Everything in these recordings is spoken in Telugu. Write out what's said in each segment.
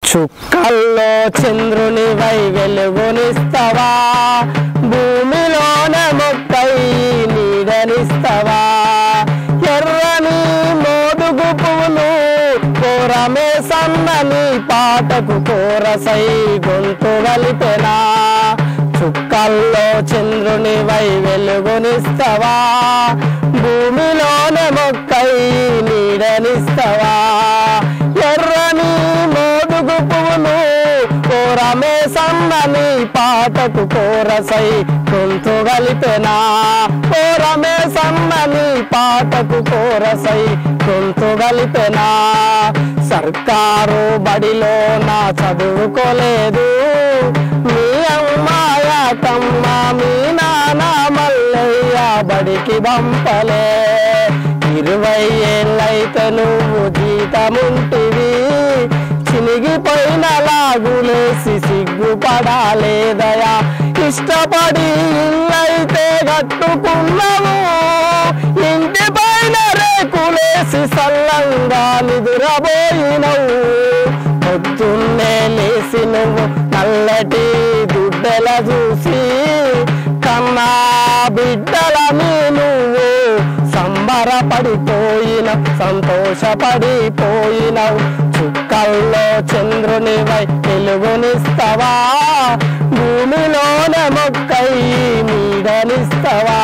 చుక్కల్లో చంద్రుని వై వెలుగునిస్తవా భూమిలోన మొక్కై నీడనిస్తవా ఎర్రని మోదుగు పువ్వులు కోరమే సన్నని పాటకు కోరసై గొంతు కలిపెనా చుక్కల్లో చంద్రుని వై వెలుగునిస్తవా భూమిలోన మొక్కై నీడనిస్తవా ఎర్రని మోదుగు పువ్వులు కోరమే సన్నని పాటకు కోరసై గొంతు కలిపెనా కోరమే సన్నని పాటకు కోరసై గొంతు కలిపెనా సర్కారు బడిలో నా చదువుకోలేదు మీ అమ్మాయ కమ్మ మీ నాన్న మల్లయ్య బడికి పంపలే ఇరవై ఏళ్ళైతే నువ్వు జీతముంటివి చినిగిపోయిన లాగులేసి సిగ్గుపడాలేదయా ఇష్టపడి ఇల్లైతే కట్టుకున్నావు ఇంటి పైన రేకులేసి సల్లంగా నిదురబోయినవు పొద్దున్నే లేసి నువ్వు నల్లటి దుడ్డెల చూసి కన్నా బిడ్డలని నువ్వు సంబరపడిపోయిన సంతోషపడిపోయినవు చుక్కల్లో చంద్రుని వై వెలుగునిస్తవా భూమిలోనే మొక్కై నీడనిస్తవా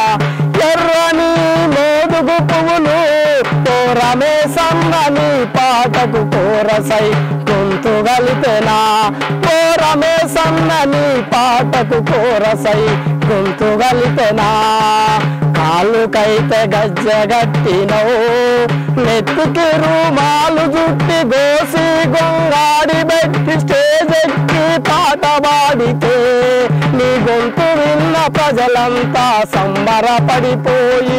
ఎర్రని మోదుగు పువ్వులు కోరమే సన్నని పాటకు కోరసై గొంతు కలిపెనా కోరమే సన్నని పాటకు కోరసై గొంతు కలిపెనా కాలుకైతే గజ్జగట్టినవు నెత్తికి రూమాలు జుట్టి గోసి గొంగాడి పెట్టి స్టేజ్ ఎక్కి పాట పాడితే నీ గొంతు విన్న ప్రజలంతా సంబరపడిపోయి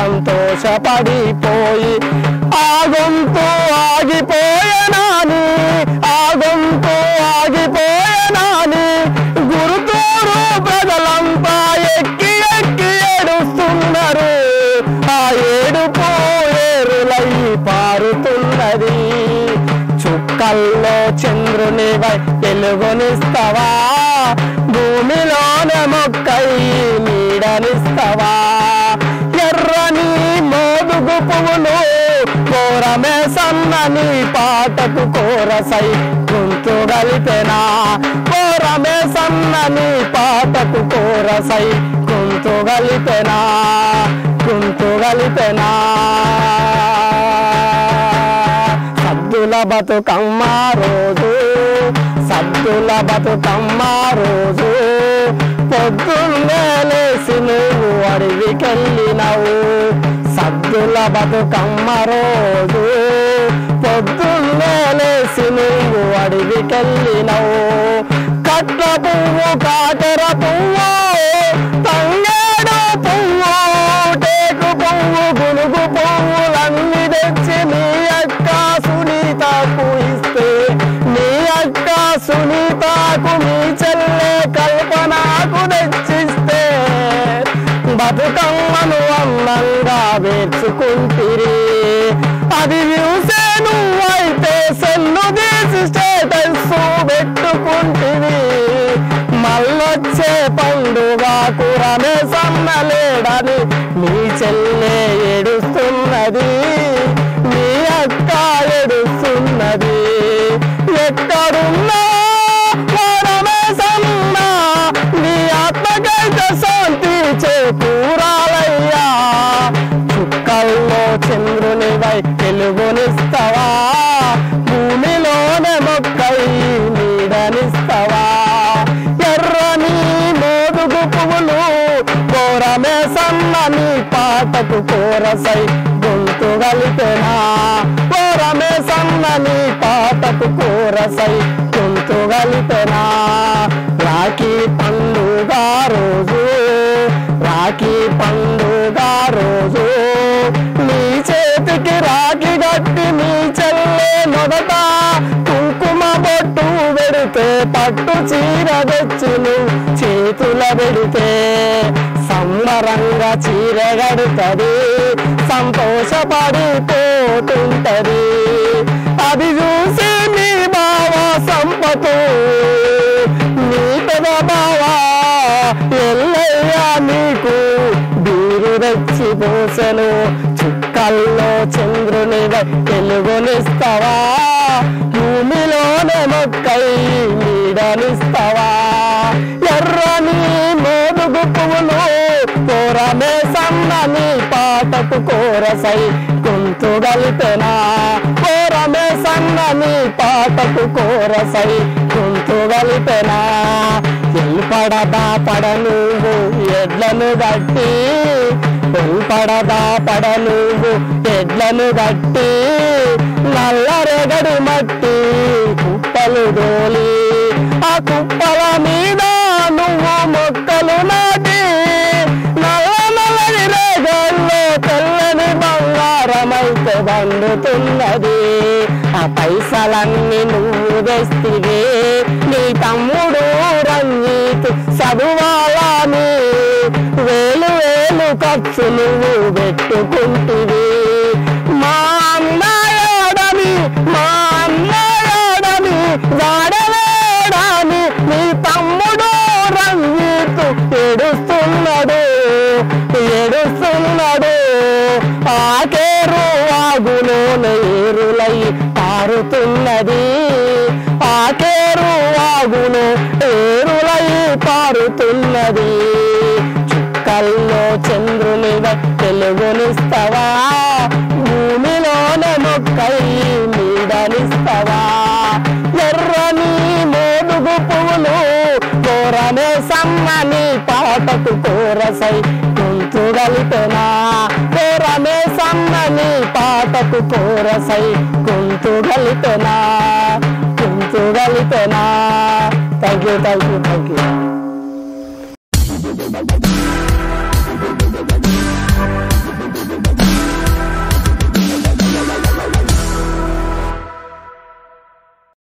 సంతోషపడిపోయి ఆ గొంతు ఆగిపోయనాని ఆ గొంతు ఆగిపోయనాని గురుతూరు ప్రజలంతా ఎక్కి ఎక్కి ఏడుస్తున్నారు ఆ ఏడుపు ఏరులై పారుతున్నది చుక్కల్లో చంద్రుని వై వెలుగునిస్తవా భూమిలోనే మొక్కై నీడనిస్తవా ఎర్రని మోదుగు పువ్వులు కోరమే సన్నని పాటకు కోరసై గొంతు కలిపెనా కోరమే సన్నని పాటకు కోరసై గొంతు కలిపెనా గొంతు కలిపెనా సద్దుల బతుకమ్మ రోజు సద్దుల బతుకమ్మ రోజు పొద్దున్నే లేసి నువ్వు అడవికెళ్ళినవు సద్దుల బతుకమ్మ రోజు పొద్దున్నే లేసి నువ్వు అడవికెళ్ళినవు కట్ల పువ్వు కాకర పువ్వు తంగేడు పువ్వు టేకు పువ్వు గునుగు పువ్వులన్నీ తెచ్చి నీ అక్క సునీతకు ఇస్తే నీ అక్క సునీతకు మీ చెల్లె కల్పనకు తెచ్చిస్తే బతుకమ్మను అందంగా వేర్చుకుంటిరి అది చూసే నువ్వైతే సెల్లు తీసి స్టేటస్ పెట్టుకుంటివి మళ్ళొచ్చే పండుగ కురమే సన్నలేడని మీ చెల్లె ఏడుస్తున్నది మీ అక్క ఏడుస్తున్నది ఎక్కడున్నా వరమే సన్న నీ ఆత్మకైతే శాంతి చేకూరాలయ్యా చుక్కల్లో చంద్రుని వై వెలుగునిస్తవా భూమిలోనే మొక్కై నీడనిస్తవా ఎర్రని మోదుగు పువ్వులు కోరమే సన్నని పాటకు కోరసై గొంతు కలిపెనా కోరమే సన్నని పాటకు కోరసై గొంతు కలిపెనా రాఖీ పండుగ రోజు రాఖీ పండుగ రోజు నీ చేతికి రాఖీ గట్టి నీ చెల్లె మొదట కుంకుమ బొట్టు పెడితే పట్టు చీర తెచ్చి నువ్వు చేతుల పెడితే సంబరంగా చీర గడుతుంది సంతోషపడిపోతుంటది అది చూసి మీ బావ సంపతు నీ పెద బావ ఎల్లయ్య నీకు బీరు రెచ్చి పోసెను చుక్కల్లో చంద్రుని తెలుగునిస్తావా భూమిలోనే మొక్కై నీడనిస్తావా ఎర్రని మోదుగు పువ్వులు కోరమే సన్నని పాటకు కోరసై గొంతు గలిపెనా కోరమే సన్నని పాటకు కోరసై గొంతు గలిపెనా ఎల్పడదా పడ నువ్వు ఎడ్లను గట్టి ఎల్పడదా పడ నువ్వు ఎడ్లను గట్టి నల్లరెగడి మట్టి కుప్పలు దోలి ఆ కుప్పల మీద నువ్వు మొక్కలు నాటి నల్ల నల్లని రేగల్లో తెల్లని బంగారమైతే వండుతున్నది ఆ పైసలన్నీ నువ్వు తెస్తివి నీ తమ్ముడు రంజిత్ చదువాలని వేలు వేలు ఖర్చు నువ్వు పెట్టుకుంటివి మా అన్నయాడని మా అన్నయాడని వాడలేడని నీ తమ్ముడు రంజిత్ ఏడుస్తున్నాడు ఏడుస్తున్నాడు ఆకేరు వాగులోనే ఏరులై పారుతున్నది ఆకేరు వాగులో ఏరులై పారుతున్నది చుక్కల్లో చంద్రుని తెలుగునిస్తావా భూమిలోనే మొక్కై నీడనిస్తావా ఎర్రని మోదుగు పువ్వులు కోరనే సన్నని పాటకు కోరసై గొంతు గలిపెనా కోరమే సన్నని పాటకు కోరసై గొంతు గలిపెనా గొంతు గలిపెనా thank you thank you thank you